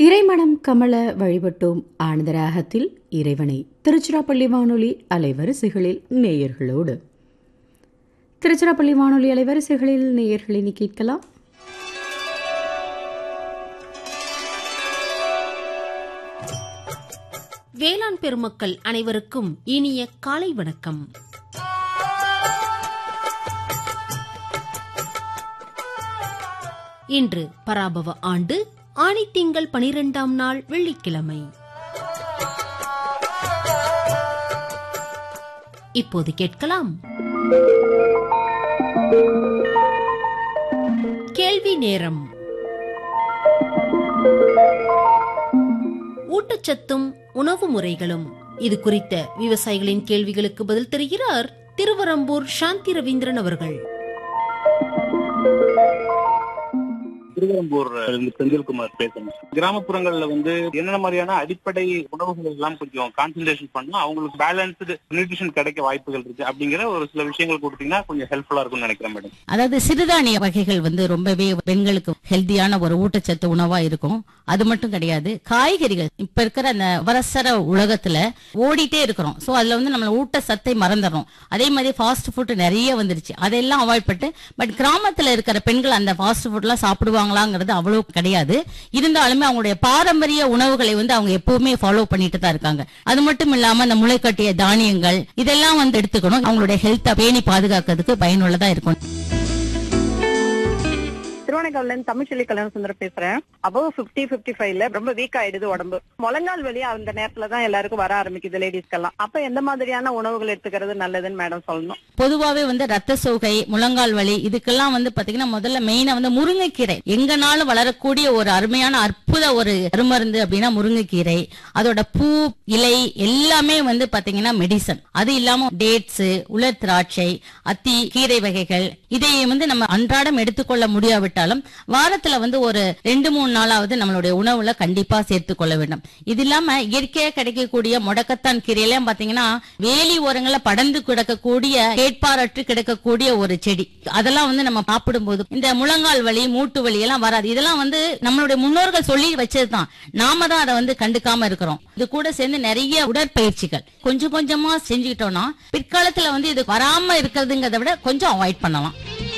இறைமணம் கமல வழிபட்டோம் ஆனந்தராகத்தில் இறைவனை திருச்சிராப்பள்ளி வானொலி அலைவரிசைகளில் நேயர்களோடு திருச்சிராப்பள்ளி வானொலி அலைவரிசைகளில் நேயர்களினி கேட்கலாம் வேளாண் பெருமக்கள் அனைவருக்கும் இனிய காலை வணக்கம் இன்று பராபவ ஆண்டு ஆணி திங்கள் பனிரெண்டாம் நாள் வெள்ளிக்கிழமை இப்போது கேட்கலாம் கேள்வி நேரம் ஊட்டச்சத்தும் உணவு முறைகளும் இது குறித்த விவசாயிகளின் கேள்விகளுக்கு பதில் தருகிறார் திருவரம்பூர் சாந்தி ரவீந்திரன் அவர்கள் திருவரம்பூர் இருந்து செந்தில்குமார் பேசுறேன் கிராமப்புறங்கள்ல வந்து என்னென்ன மாதிரியான அடிப்படை உணவுகள் எல்லாம் கொஞ்சம் கான்சென்ட்ரேஷன் பண்ணா அவங்களுக்கு பேலன்ஸ்டு நியூட்ரிஷன் கிடைக்க வாய்ப்புகள் இருக்கு அப்படிங்கிற ஒரு சில விஷயங்கள் கொடுத்தீங்கன்னா கொஞ்சம் ஹெல்ப்ஃபுல்லா இருக்கும்னு நினைக்கிறேன் மேடம் அதாவது சிறுதானிய வகைகள் வந்து ரொம்பவே பெண்களுக்கு ஹெல்தியான ஒரு ஊட்டச்சத்து உணவா இருக்கும் அது மட்டும் கிடையாது காய்கறிகள் இப்ப இருக்கிற அந்த அவசர உலகத்துல ஓடிட்டே இருக்கிறோம் சோ அதுல வந்து நம்ம ஊட்டச்சத்தை மறந்துடுறோம் அதே மாதிரி ஃபாஸ்ட் ஃபுட் நிறைய வந்துருச்சு அதெல்லாம் அவாய்ட் பண்ணிட்டு பட் கிராமத்துல இருக்கிற பெண்கள் அந்த ஃபாஸ்ட் ஃபுட் எல்லாம் சாப்பிடுவாங்களாங்கிறது அவ்வளவு கிடையாது இருந்தாலுமே அவங்களுடைய பாரம்பரிய உணவுகளை வந்து அவங்க எப்பவுமே ஃபாலோ பண்ணிட்டு தான் இருக்காங்க அது மட்டும் இல்லாம அந்த முளைக்கட்டிய தானியங்கள் இதெல்லாம் வந்து எடுத்துக்கணும் அவங்களுடைய ஹெல்த்தை பேணி பாதுகாக்கிறதுக்கு பயனுள்ளதா இருக்கும் திருவண்ணாமலையில இருந்து தமிழ்ச்செல்வி கல்யாண சுந்தரம் பேசுறேன் அபவ் பிப்டி பிப்டி ஃபைவ்ல ரொம்ப வீக் ஆயிடுது உடம்பு முழங்கால் வலி அந்த நேரத்துல தான் எல்லாருக்கும் வர ஆரம்பிக்குது லேடிஸ்க்கெல்லாம் அப்ப எந்த மாதிரியான உணவுகள் எடுத்துக்கிறது நல்லதுன்னு மேடம் சொல்லணும் பொதுவாவே வந்து ரத்த சோகை முழங்கால் வலி இதுக்கெல்லாம் வந்து பாத்தீங்கன்னா முதல்ல மெயினா வந்து முருங்கைக்கீரை எங்கனாலும் வளரக்கூடிய ஒரு அருமையான அற்புத ஒரு அருமருந்து அப்படின்னா முருங்கைக்கீரை அதோட பூ இலை எல்லாமே வந்து பாத்தீங்கன்னா மெடிசன் அது இல்லாம டேட்ஸ் உலர் திராட்சை அத்தி கீரை வகைகள் இதை வந்து நம்ம அன்றாடம் எடுத்துக்கொள்ள முடியாவிட்டாலும் வாரத்துல வந்து ஒரு ரெண்டு மூணு நாளாவது நம்மளுடைய உணவுல கண்டிப்பா சேர்த்துக் கொள்ள வேண்டும் இது இல்லாம இயற்கையா கிடைக்கக்கூடிய முடக்கத்தான் கீரையெல்லாம் பாத்தீங்கன்னா வேலி ஓரங்கள்ல படர்ந்து கிடக்கக்கூடிய கேட்பாரற்று கிடக்கக்கூடிய ஒரு செடி அதெல்லாம் வந்து நம்ம சாப்பிடும்போது இந்த முழங்கால் வலி மூட்டு வலி எல்லாம் வராது இதெல்லாம் வந்து நம்மளுடைய முன்னோர்கள் சொல்லி வச்சதுதான் நாம தான் அதை வந்து கண்டுக்காம இருக்கிறோம் இது கூட சேர்ந்து நிறைய உடற்பயிற்சிகள் கொஞ்சம் கொஞ்சமா செஞ்சுக்கிட்டோம்னா பிற்காலத்துல வந்து இது வராம இருக்கிறதுங்கிறத விட கொஞ்சம் அவாய்ட் பண்ணலாம்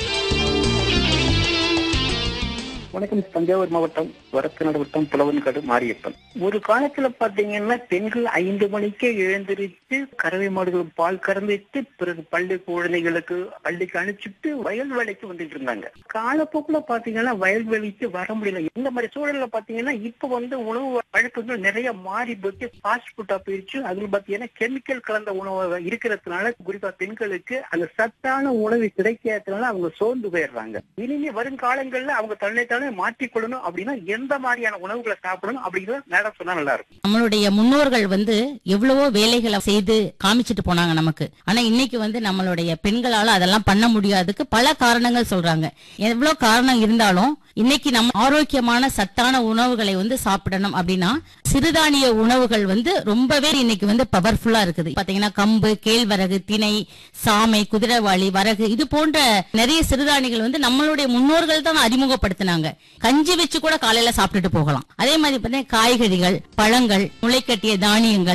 வணக்கம் தஞ்சாவூர் மாவட்டம் வரக்கநாடு வட்டம் புலவன்காடு மாரியப்பன் ஒரு காலத்துல பாத்தீங்கன்னா பெண்கள் ஐந்து மணிக்கே எழுந்திருச்சு கறவை மாடுகள் பால் கறந்துட்டு பிறகு பள்ளி குழந்தைகளுக்கு பள்ளிக்கு அனுப்பிச்சுட்டு வயல் வேலைக்கு வந்துட்டு இருந்தாங்க காலப்போக்குல பாத்தீங்கன்னா வயல் வேலைக்கு வர முடியல இந்த மாதிரி சூழல்ல பாத்தீங்கன்னா இப்ப வந்து உணவு பழக்கங்கள் நிறைய மாறி போச்சு ஃபாஸ்ட் ஃபுட்டா போயிடுச்சு அதுல பாத்தீங்கன்னா கெமிக்கல் கலந்த உணவு இருக்கிறதுனால குறிப்பா பெண்களுக்கு அந்த சத்தான உணவு கிடைக்காததுனால அவங்க சோர்ந்து போயிடுறாங்க இனிமே வருங்காலங்கள்ல அவங்க தன்னை தானே மாற்றிக்கொள்ளணும் அப்படின்னா எந்த மாதிரியான உணவுகளை சாப்பிடணும் அப்படிங்கறத மேடம் சொன்னா நல்லா இருக்கும் நம்மளுடைய முன்னோர்கள் வந்து எவ்வளவோ வேலைகளை செய்து காமிச்சிட்டு போனாங்க நமக்கு ஆனா இன்னைக்கு வந்து நம்மளுடைய பெண்களால அதெல்லாம் பண்ண முடியாததுக்கு பல காரணங்கள் சொல்றாங்க எவ்வளவு காரணம் இருந்தாலும் இன்னைக்கு நம்ம ஆரோக்கியமான சத்தான உணவுகளை வந்து சாப்பிடணும் அப்படின்னா சிறுதானிய உணவுகள் வந்து ரொம்பவே இன்னைக்கு வந்து பவர்ஃபுல்லா இருக்குது பாத்தீங்கன்னா கம்பு கேழ்வரகு திணை சாமை குதிரைவாளி வரகு இது போன்ற நிறைய சிறுதானியங்கள் வந்து நம்மளுடைய முன்னோர்கள் தான் அறிமுகப்படுத்தினாங்க கஞ்சி வச்சு கூட காலையில சாப்பிட்டுட்டு போகலாம் அதே மாதிரி பாத்தீங்கன்னா காய்கறிகள் பழங்கள் முளைக்கட்டிய தானியங்கள்